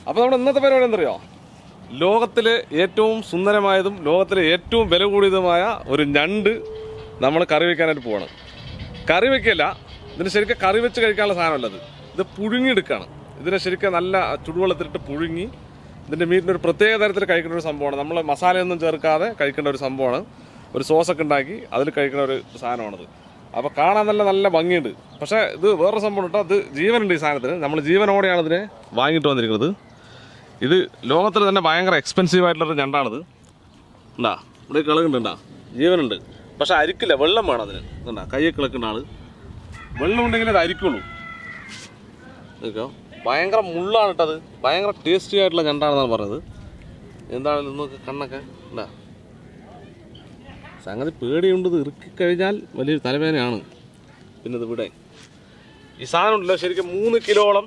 അപ്പോൾ നമ്മുടെ ഇന്നത്തെ പരിപാടി എന്തറിയോ ലോകത്തിലെ ഏറ്റവും സുന്ദരമായതും ലോകത്തിലെ ഏറ്റവും വില കൂടിയതുമായ ഒരു ഞണ്ട് നമ്മൾ കറി വെക്കാനായിട്ട് പോവാണ് കറി വെക്കല്ല ഇതിന് ശരിക്കും കറി വെച്ച് കഴിക്കാനുള്ള സാധനമല്ല ഇത് ഇത് പുഴുങ്ങിയെടുക്കുകയാണ് ഇതിനെ ശരിക്കും നല്ല ചുടുവെള്ളത്തിലിട്ട് പുഴുങ്ങി ഇതിൻ്റെ മീറ്റിന് ഒരു പ്രത്യേക തരത്തിൽ കഴിക്കുന്ന ഒരു സംഭവമാണ് നമ്മൾ മസാലയൊന്നും ചേർക്കാതെ കഴിക്കേണ്ട ഒരു സംഭവമാണ് ഒരു സോസൊക്കെ ഉണ്ടാക്കി അതിൽ കഴിക്കുന്ന ഒരു സാധനമാണിത് അപ്പോൾ കാണാൻ നല്ല നല്ല ഭംഗിയുണ്ട് പക്ഷേ ഇത് വേറൊരു സംഭവം കേട്ടോ അത് ജീവനുണ്ട് ഈ സാധനത്തിന് നമ്മൾ ജീവനോടെയാണ് ഇതിനെ വാങ്ങിയിട്ട് വന്നിരിക്കുന്നത് ഇത് ലോകത്തിൽ തന്നെ ഭയങ്കര എക്സ്പെൻസീവ് ആയിട്ടുള്ളൊരു ഞണ്ടാണിത് ഉണ്ടാ ഇവിടെ കിളകുന്നുണ്ടാ ജീവനുണ്ട് പക്ഷെ അരിക്കില്ല വെള്ളം വേണം അതിന് ഉണ്ടാ കയ്യെ കിളക്കുന്ന ആള് വെള്ളം ഉണ്ടെങ്കിൽ അത് അരിക്കുള്ളൂ നിൽക്കോ ഭയങ്കര മുള്ളാണ് ഇട്ടത് ഭയങ്കര ടേസ്റ്റി ആയിട്ടുള്ള ഞണ്ടാണെന്നാണ് പറഞ്ഞത് എന്താണ് ഇന്നൊക്കെ കണ്ണൊക്കെ ഉണ്ടാ സംഗതി പേടിയുണ്ട് ഇത് ഇറുക്കി കഴിഞ്ഞാൽ വലിയൊരു തലവേദനയാണ് പിന്നെ ഇത് ഇവിടെ ഈ സാധനം ഉണ്ടല്ലോ ശരിക്കും മൂന്ന് കിലോളം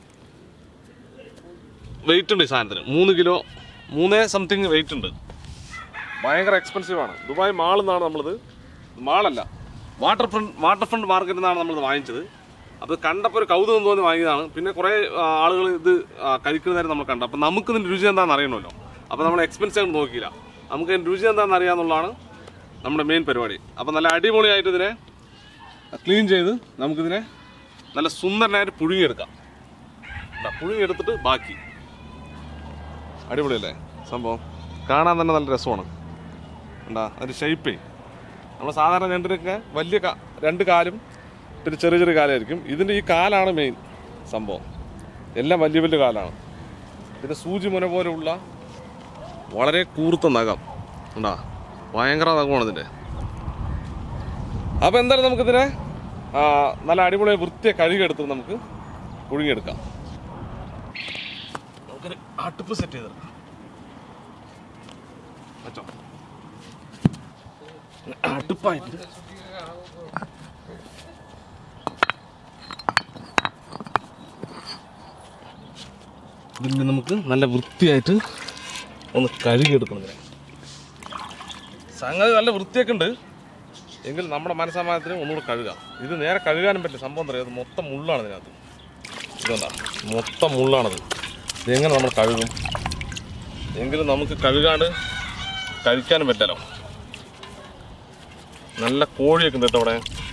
വെയിറ്റ് ഉണ്ട് ഈ സാധനത്തിന് മൂന്ന് കിലോ മൂന്നേ സംതിങ് വെയിറ്റ് ഉണ്ട് ഭയങ്കര എക്സ്പെൻസീവ് ആണ് ദുബായ് മാളിൽ നിന്നാണ് നമ്മളിത് മാളല്ല വാട്ടർ ഫ്രണ്ട് വാട്ടർ ഫ്രണ്ട് മാർക്കറ്റിൽ നിന്നാണ് നമ്മളിത് വാങ്ങിച്ചത് അത് കണ്ടപ്പോൾ ഒരു കൗതുകം തോന്നി വാങ്ങിയതാണ് പിന്നെ കുറേ ആളുകൾ ഇത് ആ, കഴിക്കുന്നതായിട്ട് നമ്മൾ കണ്ടു അപ്പോൾ നമുക്ക് ഇതിൻ്റെ രുചി എന്താണെന്ന് അറിയണമല്ലോ അപ്പോൾ നമ്മൾ എക്സ്പെൻസ് ആയിട്ട് നോക്കിയില്ല നമുക്ക് ഇതിൻ്റെ രുചി എന്താണെന്ന് അറിയാമെന്നുള്ളതാണ് നമ്മുടെ മെയിൻ പരിപാടി അപ്പോൾ നല്ല അടിപൊളിയായിട്ട് ഇതിനെ ക്ലീൻ ചെയ്ത് നമുക്കിതിനെ നല്ല സുന്ദരനായിട്ട് പുഴുങ്ങിയെടുക്കാം ദാ, പുഴുങ്ങിയെടുത്തിട്ട് ബാക്കി അടിപൊളിയല്ലേ സംഭവം കാണാൻ തന്നെ നല്ല രസമാണ് എന്താ അതിൻ്റെ ഷേപ്പേ നമ്മൾ സാധാരണ ഞണ്ടിനൊക്കെ വലിയ കാ- രണ്ട് കാലും പിന്നെ ചെറിയ ചെറിയ കാലായിരിക്കും ഇതിൻ്റെ ഈ കാലാണ് മെയിൻ സംഭവം എല്ലാം വലിയ വലിയ കാലാണ് പിന്നെ സൂചി മുന പോലെയുള്ള വളരെ കൂർത്ത നഖം ഉണ്ടാ ഭയങ്കര നഖമാണ് ഇതിൻ്റെ അപ്പോൾ എന്തായാലും നമുക്കിതിനെ ആ, നല്ല അടിപൊളിയായി വൃത്തിയെ കഴുകിയെടുത്ത് നമുക്ക് പുഴുങ്ങിയെടുക്കാം നമുക്കൊരു അടുപ്പ് സെറ്റ് ചെയ്തെടുക്കാം വെച്ചോ അടുപ്പായിട്ട് ഇതിന് നമുക്ക് നല്ല വൃത്തിയായിട്ട് ഒന്ന് കഴുകിയെടുക്കണം ഇതിനെ സംഗതി നല്ല വൃത്തിയൊക്കെ ഉണ്ട് എങ്കിൽ നമ്മുടെ മനസ്സമാനത്തിന് ഒന്നുകൂടെ കഴുകാം ഇത് നേരെ കഴുകാനും പറ്റില്ല സംഭവം എന്താ പറയുക ഇത് മൊത്തം മുള്ളാണ് ഇതിനകത്ത് ഇതുകൊണ്ടാ മൊത്തം മുള്ളാണത് ഇതെങ്ങനെ നമ്മൾ കഴുകും എങ്കിലും നമുക്ക് കഴുകാണ്ട് കഴിക്കാനും പറ്റാലോ നല്ല കോഴിയൊക്കെ ഉണ്ട് കേട്ടോ ഇവിടെ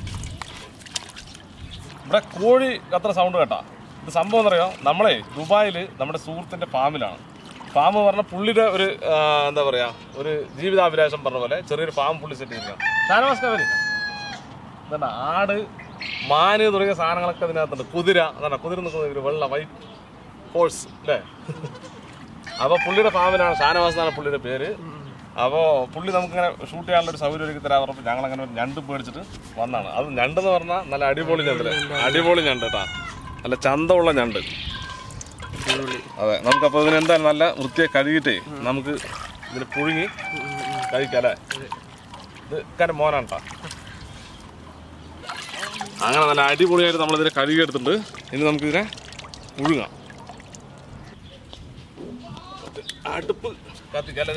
ഇവിടെ കോഴി അത്ര സൗണ്ട് കേട്ടാ ഇത് സംഭവം എന്നറിയോ നമ്മളെ ദുബായിൽ നമ്മുടെ സുഹൃത്തിൻ്റെ ഫാമിലാണ് ഫാം പറഞ്ഞ പുള്ളിയുടെ ഒരു ആ, എന്താ പറയാ ഒരു ജീവിതാഭിലാഷം പറഞ്ഞ പോലെ ചെറിയൊരു ഫാം പുള്ളി സെറ്റ് ചെയ്തിരിക്കണം ഷാനവാസ്കവര് എന്താ ആട് മാന് തുടങ്ങിയ സാധനങ്ങളൊക്കെ അതിനകത്തുണ്ട് കുതിര അതാണ് കുതിര നിൽക്കുന്ന ഒരു വെള്ള വൈറ്റ് ഹോഴ്സ് അല്ലേ അപ്പോൾ പുള്ളിയുടെ ഫാമിലാണ് ഷാനവാസ് എന്നാണ് പുള്ളിയുടെ പേര് അപ്പോൾ പുള്ളി നമുക്കിങ്ങനെ ഷൂട്ട് ചെയ്യാനുള്ള ഒരു സൗകര്യം ഒരുക്കി തരാൻ പറഞ്ഞപ്പോൾ ഞങ്ങൾ അങ്ങനെ ഒരു ഞണ്ട് പേടിച്ചിട്ട് വന്നാണ് അത് ഞണ്ടെന്ന് പറഞ്ഞാൽ നല്ല അടിപൊളി ഞണ്ട് അടിപൊളി ഞണ്ട് കേട്ടാ നല്ല ചന്തമുള്ള ഞണ്ട് അതെ നമുക്കപ്പോൾ ഇതിന് എന്തായാലും നല്ല വൃത്തിയായി കഴുകിയിട്ടേ നമുക്ക് ഇതിന് പുഴുങ്ങി കഴിക്കാം അല്ലേ ഇത് കാര്യം മോനാണ് കേട്ടോ അങ്ങനെ നല്ല അടിപൊളിയായിട്ട് നമ്മളിതിനെ കഴുകിയെടുത്തിട്ടുണ്ട് ഇനി നമുക്കിതിനെ പുഴുങ്ങാം അടുപ്പ് കത്തിക്കല്ലേ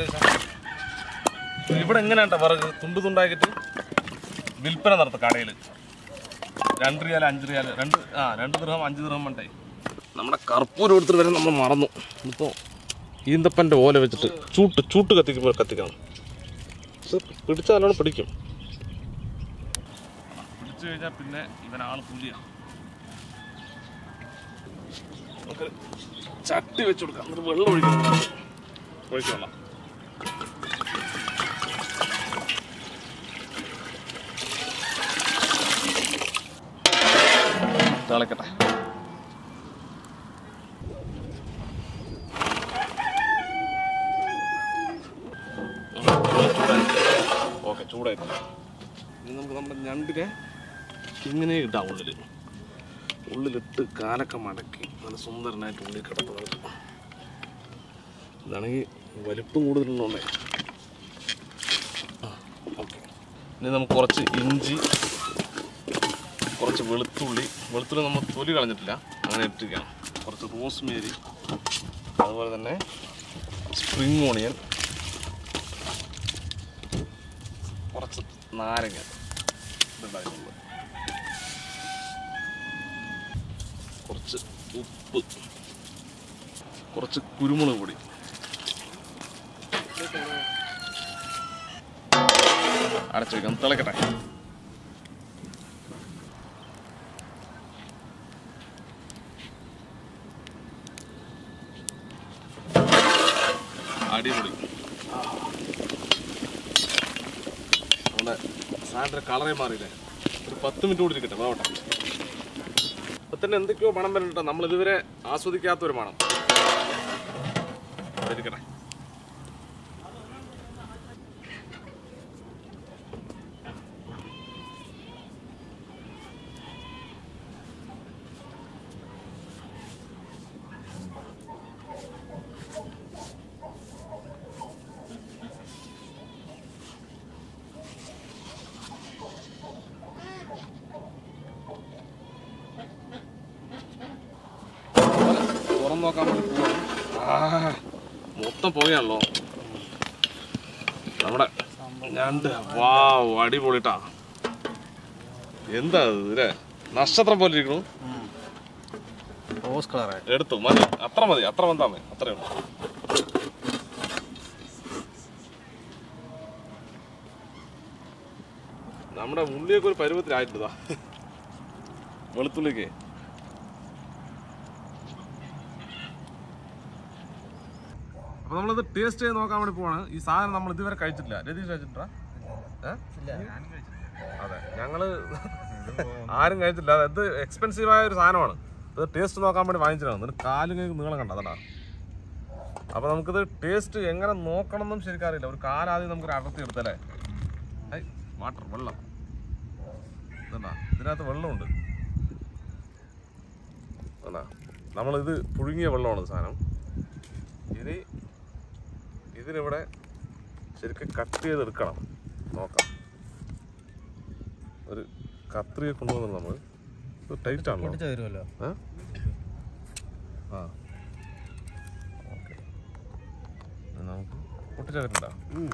ഇവിടെ എങ്ങനെയാ വിറക് തുണ്ട് തുണ്ടാക്കിയിട്ട് വിൽപ്പന നടത്തും കടയിൽ രണ്ട് റിയാൽ അഞ്ച് റിയാൽ രണ്ട് ആ രണ്ട് ദിർഹം അഞ്ച് ദിർഹം വേണ്ടേ നമ്മുടെ കർപ്പൂരം എടുത്തിട്ട് വരെ നമ്മൾ മറന്നു ഇപ്പോൾ ഈന്തപ്പൻ്റെ ഓല വെച്ചിട്ട് ചൂട്ട് ചൂട്ട് കത്തിക്കുമ്പോൾ കത്തിക്കണം ഇത് പിടിച്ചാൽ നല്ലോണം പിടിക്കും പിടിച്ചു കഴിഞ്ഞാൽ പിന്നെ ഇവൻ ആൾ പുലിയാണ് നമുക്ക് ചട്ടി വെച്ച് കൊടുക്കാം എന്നിട്ട് വെള്ളം ഒഴിക്കണം ഒഴിക്കണം തിളക്കട്ടെ ഓക്കെ ചൂടായിട്ടില്ല ഇനി നമുക്ക് നമ്മുടെ ഞണ്ടിനെ ഇങ്ങനെ ഇടാം ഉള്ളിൽ ഉള്ളിലിട്ട് കാലൊക്കെ മടക്കി നല്ല സുന്ദരനായിട്ട് ഉള്ളിൽ കിടക്കുന്നത് ഇതാണെങ്കിൽ വലിപ്പം കൂടുതലുള്ളതുകൊണ്ടേ ആ ഓക്കെ ഇനി നമുക്ക് കുറച്ച് ഇഞ്ചി കുറച്ച് വെളുത്തുള്ളി വെളുത്തുള്ളി നമ്മൾ തൊലി കളഞ്ഞിട്ടില്ല അങ്ങനെ ഇട്ടിരിക്കണം കുറച്ച് റോസ്മേരി അതുപോലെ തന്നെ സ്പ്രിങ് ഓണിയൻ കുറച്ച് നാരങ്ങ ഇതുണ്ടായിട്ടുള്ളത് കുറച്ച് ഉപ്പ് കുറച്ച് കുരുമുളക് പൊടി അടച്ചു വെക്കാം തിളക്കട്ടെ അടിപൊളി നമ്മുടെ സാറിന്റെ കളറേ മാറിയില്ലേ ഒരു പത്ത് മിനിറ്റ് കൂടി ഇരിക്കട്ടെ വേവട്ടെ ഇപ്പൊ തന്നെ എന്തൊക്കെയോ മണം വരുന്നുണ്ടോ നമ്മൾ ഇതുവരെ ആസ്വദിക്കാത്ത ഒരു മണം ഇരിക്കട്ടെ തുറന്നു നോക്കാൻ വേണ്ടി പോവാണ് ആ, മൊത്തം പുകയാണല്ലോ നമ്മുടെ ഞണ്ട് വാ അടിപൊളിട്ടാ എന്താ ഇത് ഇല്ലേ നക്ഷത്രം പോലെ ഇരിക്കണു റോസ് കളറായി എടുത്തു മതി അത്ര മതി അത്ര വന്നാ മതി അത്രേ ഉള്ളൂ നമ്മുടെ ഉള്ളിയൊക്കെ ഒരു പരുവത്തിലായിട്ടാ വെളുത്തുള്ളിക്ക് അപ്പൊ നമ്മളിത് ടേസ്റ്റ് ചെയ്ത് നോക്കാൻ വേണ്ടി പോവാണ് ഈ സാധനം നമ്മൾ ഇതുവരെ കഴിച്ചിട്ടില്ല രതീഷ് കഴിച്ചിട്ടാ അതെ ഞങ്ങള് ആരും കഴിച്ചില്ല അത് എക്സ്പെൻസീവ് ആയ ഒരു സാധനമാണ് ഇത് ടേസ്റ്റ് നോക്കാൻ വേണ്ടി വാങ്ങിച്ചതാണ് എന്നിട്ട് കാലും നീളം കണ്ട അതാ അപ്പൊ നമുക്കിത് ടേസ്റ്റ് എങ്ങനെ നോക്കണം എന്നും ശരിക്കും അറിയില്ല ഒരു കാലാദ്യം നമുക്കൊരു അടർത്തി എടുത്തല്ലേ ഐ വാട്ടർ വെള്ളം ഇതണ്ടാ ഇതിനകത്ത് വെള്ളമുണ്ട് അതാ നമ്മളിത് പുഴുങ്ങിയ വെള്ളമാണ് ഇത് സാധനം ഇനി ഇതിനിവിടെ ശരിക്കും കട്ട് ചെയ്തെടുക്കണം നോക്കാം ഒരു കത്രിയെ കൊണ്ടുവന്നു നമ്മൾ ഇത് ടൈറ്റ് ആണല്ലോ പൊട്ടിച്ച് തരുമല്ലോ ഏ? ആ ഓക്കെ നമുക്ക് പൊട്ടിച്ചേക്കണ്ട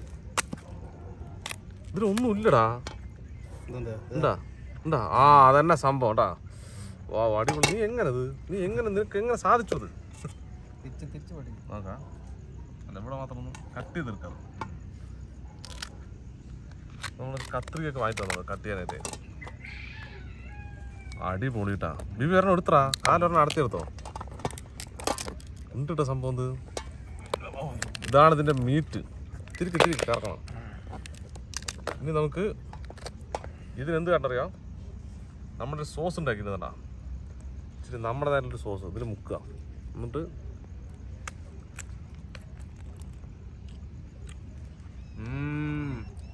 ഇതിലൊന്നും ഇല്ലടാ ഇതെന്താ ഉണ്ടാ ഉണ്ടാ ആ അതന്നെ സംഭവം കേട്ടാ വാ അടിപൊളി നീ എങ്ങനെ ഇത് നീ എങ്ങനെ നിനക്ക് എങ്ങനെ സാധിച്ചു അത് തിരിച്ച് തിരിച്ച് പഠിക്കും നോക്കാം അല്ല ഇവിടെ മാത്രം ഒന്ന് കട്ട് ചെയ്തെടുക്കാം നമ്മൾ കത്രികയൊക്കെ വാങ്ങി തന്നത് കട്ട് ചെയ്യാനായിട്ട് അടിപൊളിട്ടാ ബിബി ഒരെണ്ണം എടുത്തറാ കാലൊരെണ്ണം അടത്തിയെടുത്തോ ഉണ്ടിട്ട സംഭവം ഇത് ഇതാണ് ഇതിന്റെ മീറ്റ് തിരിക്ക് തിരിക്ക് കറക്കണം ഇനി നമുക്ക് ഇതിനെന്ത് കണ്ടറിയാം നമ്മുടെ ഒരു സോസ് ഉണ്ടാക്കിയിരുന്നതാ ഇച്ചിരി നമ്മുടേതായിട്ടുള്ളൊരു സോസ് ഇതിൽ മുക്കുക എന്നിട്ട് ഉം.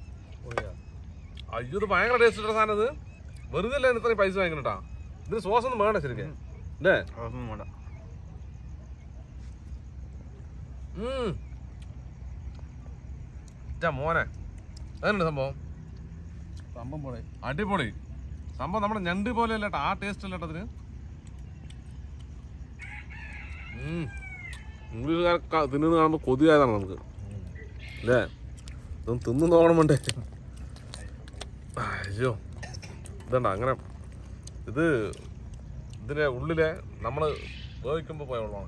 അയ്യോ ഇത് ഭയങ്കര ടേസ്റ്റ് ഉള്ള സാധനം ഇത് വെറുതെ അല്ലേ ഇത്രയും പൈസ വാങ്ങിക്കണട്ടാ ഇതിന് സോസ് ഒന്നും വേണ്ട ശരിക്കും അല്ലേ അതൊന്നും വേണ്ട ഉം. ഇതാ മോനെ അതുണ്ട് സംഭവം സംഭവം പോലെ അടിപൊളി സംഭവം നമ്മുടെ ഞണ്ട് പോലെ അല്ലേട്ടാ ആ ടേസ്റ്റ് അല്ലേട്ടാ അതിന് ഉം. ഇംഗ്ലീഷുകാരൊക്കെ തിന്നുന്ന കാണുമ്പോൾ കൊതിയായതാണ് നമുക്ക് അല്ലേ ഇതൊന്ന് തിന്നു നോക്കണമുണ്ടേ അയ്യോ ഇതണ്ട അങ്ങനെ ഇത് ഇതിന്റെ ഉള്ളിലെ നമ്മൾ വേവിക്കുമ്പോൾ പോയ വെള്ളമാണ്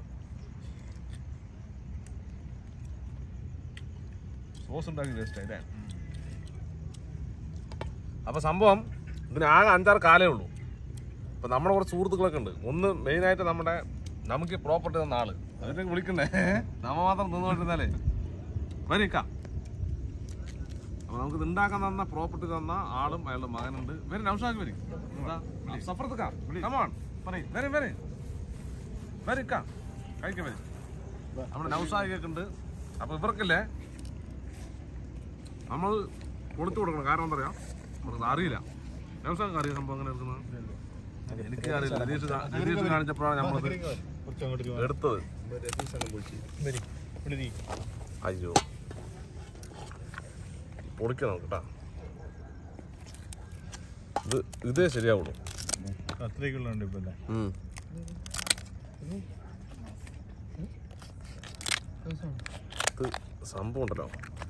സോസ് ഉണ്ടാക്കി ടേസ്റ്റ് അല്ലേ അപ്പൊ സംഭവം ഇതിന് ആകെ അഞ്ചാറ് കാലേ ഉള്ളൂ അപ്പൊ നമ്മുടെ കുറച്ച് സുഹൃത്തുക്കളൊക്കെ ഉണ്ട് ഒന്ന് മെയിനായിട്ട് നമ്മുടെ നമുക്ക് പ്രോപ്പർട്ടി തന്ന ആള് അതിലേക്ക് വിളിക്കണ്ടേ നമ്മ മാത്രം തിന്നുകൊണ്ടിരുന്നാലേ വരിക്കാം അപ്പൊ നമുക്ക് ഇത് ഉണ്ടാക്കാൻ തന്ന പ്രോപ്പർട്ടി തന്ന ആളും അയാളുടെ മകനുണ്ട് വരും നൗഷാക്ക് വരും സഫർത്തുക്കാം കമാൺ പറയും വരും വരും വരിക്കാം കഴിക്കാം വരും നമ്മുടെ നൗഷാക്കൊക്കെ ഉണ്ട് അപ്പൊ ഇവർക്കില്ലേ നമ്മൾ കൊടുത്തു കൊടുക്കണം കാരണം എന്താ പറയാ നമുക്ക് അറിയില്ല നൗഷാക്ക് അറിയാം സംഭവം അങ്ങനെ എടുക്കുന്നത് എനിക്ക് അറിയില്ല രതീഷ് കാ- രതീഷ് കാണിച്ചപ്പോഴാണ് നമ്മളത് എടുത്തത് അയ്യോ പൊളിക്കണം കേട്ടാ ഇത് ഇതേ ശരിയാവുള്ളൂ അത്രയ്ക്കുള്ളുണ്ട് ഇപ്പൊ അല്ലേ ഉം. ഇത് സംഭവം ഉണ്ടല്ലോ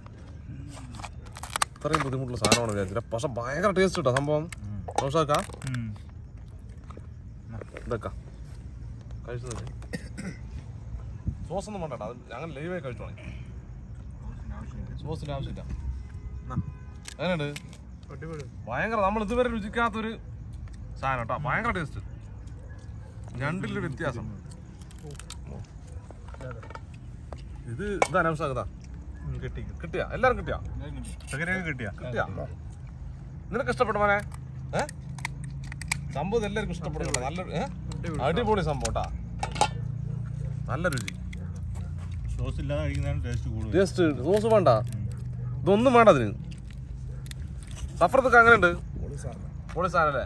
ഇത്രയും ബുദ്ധിമുട്ടുള്ള സാധനമാണ് വിചാരിച്ചില്ല പക്ഷെ ഭയങ്കര ടേസ്റ്റ് കിട്ടാ സംഭവം ദോശക്ക ഇതൊക്കെ കഴിച്ചത് സോസ് ഒന്നും വേണ്ട അത് അങ്ങനെ ലൈവായി കഴിച്ചോളെ സോസിന്റെ ആവശ്യമില്ല എങ്ങനെയുണ്ട് ഭയങ്കര നമ്മൾ ഇതുവരെ രുചിക്കാത്തൊരു സാധനം കേട്ടോ ഭയങ്കര ടേസ്റ്റ് രണ്ടിലൊരു വ്യത്യാസം ഇത് ഇതാ നൗഷാഖതാ കിട്ടി കിട്ടിയാ എല്ലാരും കിട്ടിയാ ചകരയൊക്കെ കിട്ടിയാ കിട്ടിയാ നിനക്ക് ഇഷ്ടപ്പെട്ട മോനെ ഏ സംഭവം ഇത് എല്ലാവർക്കും ഇഷ്ടപ്പെടുന്നുണ്ട് നല്ലൊരു ഏ? അടിപൊളി സംഭവം കേട്ടാ നല്ല രുചി സോസ് ഇല്ലാതെ കഴിക്കുന്നതാണ് ടേസ്റ്റ് കൂടുതൽ ടേസ്റ്റ് സോസ് വേണ്ട ഇതൊന്നും വേണ്ട അതിന് സഫറത്തൊക്കെ അങ്ങനെ ഉണ്ട് പൊളി സാധനം അല്ലേ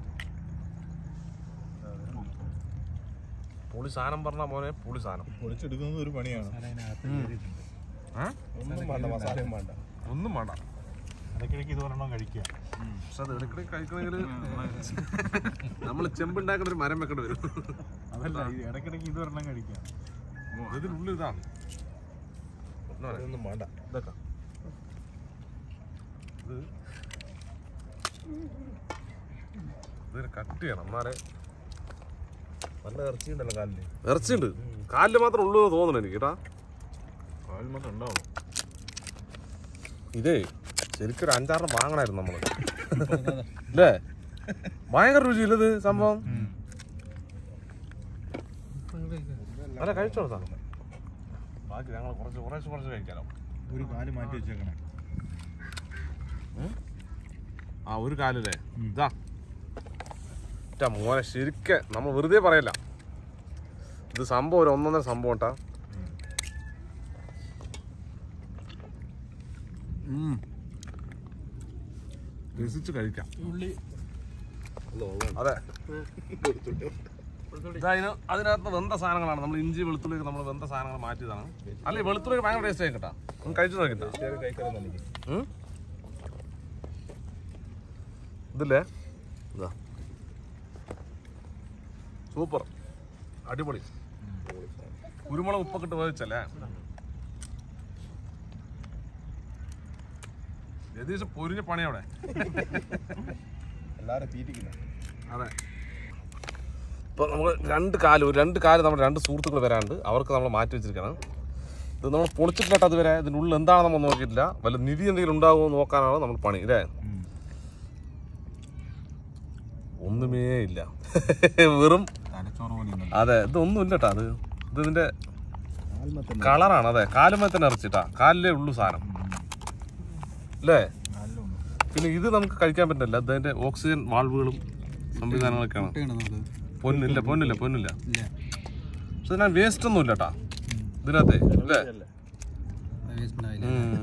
പൊളി സാധനം പറഞ്ഞ മോനെ പൊളി സാധനം പൊളിച്ചെടുക്കുന്നത് ഒരു പണിയാണ് ഏ? ഒന്നും വേണ്ട മസാലയും വേണ്ട ഒന്നും വേണ്ട ഇടയ്ക്കിടയ്ക്ക് ഇത് ഒരെണ്ണം കഴിക്കുക പക്ഷെ അത് ഇടയ്ക്കിടയ്ക്ക് കഴിക്കണമെങ്കിൽ നമ്മൾ ചെമ്പുണ്ടാക്കുന്ന ഒരു മരം വെക്കേണ്ടി വരും അതല്ല ഇത് ഇടയ്ക്കിടയ്ക്ക് ഇത് ഒരെണ്ണം കഴിക്കുക ഇതിനുള്ളിൽ ഇതാണ് അതൊന്നും വേണ്ട ഇതൊക്കെ ഇത് ഇതിന് കട്ട് ചെയ്യണം എന്നാലേ നല്ല ഇറച്ചി ഉണ്ടല്ലോ കാലിന് ഇറച്ചിയുണ്ട് കാലിൽ മാത്രം ഉള്ളൂ എന്ന് തോന്നുന്നു എനിക്ക് കേട്ടാ കാലിൽ മാത്രം ഉണ്ടാവും ഇതേ ശരിക്കും ഒരു അഞ്ചാറെണ്ണം വാങ്ങണായിരുന്നു നമ്മള് അല്ലേ ഭയങ്കര രുചിയില്ലത് സംഭവം അല്ല കഴിച്ചോ സാർ ബാക്കി ഞങ്ങൾ കുറച്ച് കുറച്ച് കുറച്ച് കഴിക്കാലോ ഒരു കാല് മാറ്റി വെച്ചേക്കണേ ആ ഒരു കാലല്ലേ ഉം. ഇതാ ഇറ്റാ മോനെ ശരിക്ക് നമ്മൾ വെറുതെ പറയല്ല ഇത് സംഭവം ഒരു ഒന്നൊന്നര സംഭവം കേട്ടാ രസിച്ച് കഴിക്കാം അതെ ഇതതിന് അതിനകത്ത് വെന്ത സാധനങ്ങളാണ് നമ്മൾ ഇഞ്ചി വെളുത്തുള്ളി നമ്മൾ വെന്ത സാധനങ്ങൾ മാറ്റിയതാണ് അല്ല ഈ വെളുത്തുള്ളി ഭയങ്കര ടേസ്റ്റ് ആയി കേട്ടാ ഒന്ന് കഴിച്ചു നോക്കിട്ടാ കഴിക്കണം എനിക്ക് ഉം? ഇതില്ലേ ഇതാ സൂപ്പർ അടിപൊളി കുരുമുളക് ഉപ്പൊക്കെ ഇട്ട് വേവിച്ചല്ലേ രതീഷ് പൊരിഞ്ഞ പണി അവിടെ എല്ലാരും തീറ്റിക്കുന്ന അതെ ഇപ്പൊ നമ്മൾ രണ്ട് കാല് ഒരു രണ്ട് കാല് നമ്മുടെ രണ്ട് സുഹൃത്തുക്കൾ വരാണ്ട് അവർക്ക് നമ്മൾ മാറ്റി വെച്ചിരിക്കണം ഇത് നമ്മൾ പൊളിച്ചിട്ടില്ല അതുവരെ ഇതിനുള്ളിൽ എന്താണ് നമ്മൾ നോക്കിയിട്ടില്ല വല്ല നിധി എന്തെങ്കിലും ഉണ്ടാകുമോ എന്ന് നോക്കാനാണ് നമ്മൾ പണി അല്ലേ ഒന്നുമേ ഇല്ല വെറും തലച്ചോറ് പോലെ അതെ ഇതൊന്നും ഇല്ല കേട്ടോ അത് ഇത് ഇതിന്റെ കളറാണ് അതെ കാലുമേ തന്നെ ഇറച്ചിട്ടാ കാലിലേ ഉള്ളു സാധനം അല്ലേ പിന്നെ ഇത് നമുക്ക് കഴിക്കാൻ പറ്റില്ല ഇതിന്റെ ഓക്സിജൻ വാൾവുകളും സംവിധാനങ്ങളൊക്കെയാണ് പൊന്നില്ല പൊന്നില്ല പൊന്നില്ല പക്ഷെ ഇതിനാ വേസ്റ്റ് ഒന്നും ഇല്ല കേട്ടാ ഇതിനകത്തെ അല്ലേ ഉം.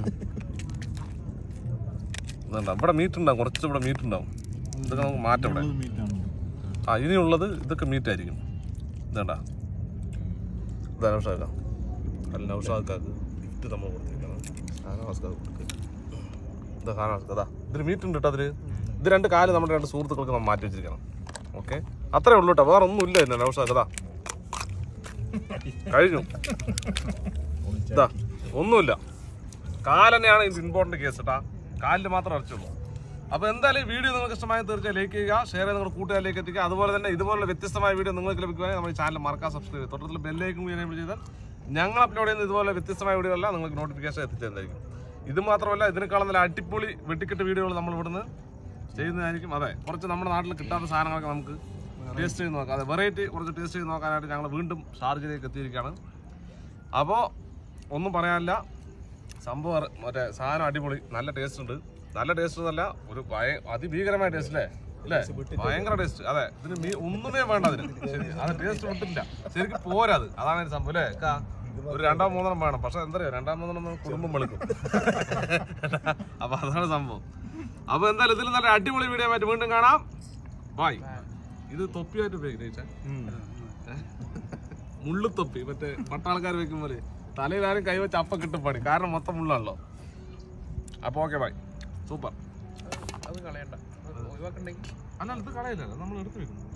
ഇതുണ്ട് ഇവിടെ മീറ്റ് ഉണ്ടാവും കുറച്ച് ഇവിടെ മീറ്റ് ഉണ്ടാവും ഇതൊക്കെ നമുക്ക് മാറ്റം ഇവിടെ മീറ്റാണ് ആ ഇനിയുള്ളത് ഇതൊക്കെ മീറ്റ് ആയിരിക്കും ഇതേണ്ട ഇതാ നൗഷാക്ക അല്ല നൗഷാക്കാക്ക് ഗിഫ്റ്റ് നമ്മൾ കൊടുത്തിരിക്കണം ഷാനവാസ്കാക്ക് കൊടുക്കുക ഇതാ ഷാനവാസ്ക അതാ ഇതിൽ മീറ്റ് ഉണ്ട് കേട്ടോ അതിൽ ഇത് രണ്ട് കാല് നമ്മുടെ രണ്ട് സുഹൃത്തുക്കൾക്ക് നമ്മൾ മാറ്റി വെച്ചിരിക്കണം ഓക്കെ അത്രേ ഉള്ളൂ കേട്ടോ വേറെ ഒന്നും ഇല്ല ഇല്ല നൗഷാക്ക് അതാ കഴിഞ്ഞു ഇതാ ഒന്നുമില്ല കാല് തന്നെയാണ് ഇത് ഇമ്പോർട്ടന്റ് കേസ് കേട്ടാ കാലിൽ മാത്രം അരച്ചുള്ളൂ അപ്പോൾ എന്തായാലും ഈ വീഡിയോ നിങ്ങൾക്ക് ഇഷ്ടമായി തീർച്ചയായും ലൈക്ക് ചെയ്യുക ഷെയർ ചെയ്ത് നിങ്ങളുടെ കൂട്ടുകാരിലേക്ക് എത്തിക്കുക അതുപോലെ തന്നെ ഇതുപോലുള്ള വ്യത്യസ്തമായ വീഡിയോ നിങ്ങൾക്ക് ലഭിക്കുവാണെങ്കിൽ നമ്മുടെ ചാനൽ മറക്കാൻ സബ്സ്ക്രൈബ് ചെയ്യുക തൊട്ടത്തിൽ ബെല്ലേക്കും എനേബിൾ ചെയ്താൽ ഞങ്ങൾ അപ്ലോഡ് ചെയ്യുന്ന ഇതുപോലെ വ്യത്യസ്തമായ വീഡിയോ എല്ലാം നിങ്ങൾക്ക് നോട്ടിഫിക്കേഷൻ എത്തിച്ചതായിരിക്കും ഇത് മാത്രമല്ല ഇതിനേക്കാളും നല്ല അടിപൊളി വെട്ടിക്കെട്ട് വീഡിയോകൾ നമ്മൾ ഇവിടുന്ന് ചെയ്യുന്നതായിരിക്കും അതെ കുറച്ച് നമ്മുടെ നാട്ടിൽ കിട്ടാത്ത സാധനങ്ങളൊക്കെ നമുക്ക് ടേസ്റ്റ് ചെയ്ത് നോക്കാം അതെ വെറൈറ്റി കുറച്ച് ടേസ്റ്റ് ചെയ്ത് നോക്കാനായിട്ട് ഞങ്ങൾ വീണ്ടും ഷാർജയിലേക്ക് എത്തിയിരിക്കുകയാണ് അപ്പോൾ ഒന്നും പറയാനില്ല സംഭവം അറി- മറ്റേ സാധനം അടിപൊളി നല്ല ടേസ്റ്റ് ഉണ്ട് നല്ല ടേസ്റ്റ് എന്നല്ല ഒരു ഭയ- അതിഭീകരമായ ടേസ്റ്റ് അല്ലേ അല്ലേ ഭയങ്കര ടേസ്റ്റ് അതെ ഇതിന് മീ ഒന്നുമേ വേണ്ട അതിന് ശരി അത് ടേസ്റ്റ് വിട്ടില്ല ശരിക്കും പോരാ അത് അതാണ് ഒരു സംഭവം അല്ലേ കാ ഒരു രണ്ടാം മൂന്നെണ്ണം വേണം പക്ഷെ എന്താ പറയുക രണ്ടാം മൂന്നെണ്ണം നമുക്ക് കുടുംബം വെളുക്കും അപ്പൊ അതാണ് സംഭവം അപ്പൊ എന്തായാലും ഇതിൽ നല്ല അടിപൊളി വീഡിയോ ആയിട്ട് വീണ്ടും കാണാം ബായ് ഇത് തൊപ്പിയായിട്ട് ഉപയോഗിക്കാം മുള്ളുത്തൊപ്പി മറ്റേ പട്ടാൾക്കാർ വെക്കും പോലെ തലയിൽ ആരും കൈവച്ച് അപ്പം കിട്ടും പണി കാരണം മൊത്തം മുള്ളാണല്ലോ അപ്പൊ ഓക്കെ ബൈ സൂപ്പർ അത് കളയണ്ട അത് ഒഴിവാക്കണ്ടെങ്കിൽ അല്ല ഇത് കളയില്ലല്ലോ നമ്മൾ എടുത്ത് വെക്കുന്നു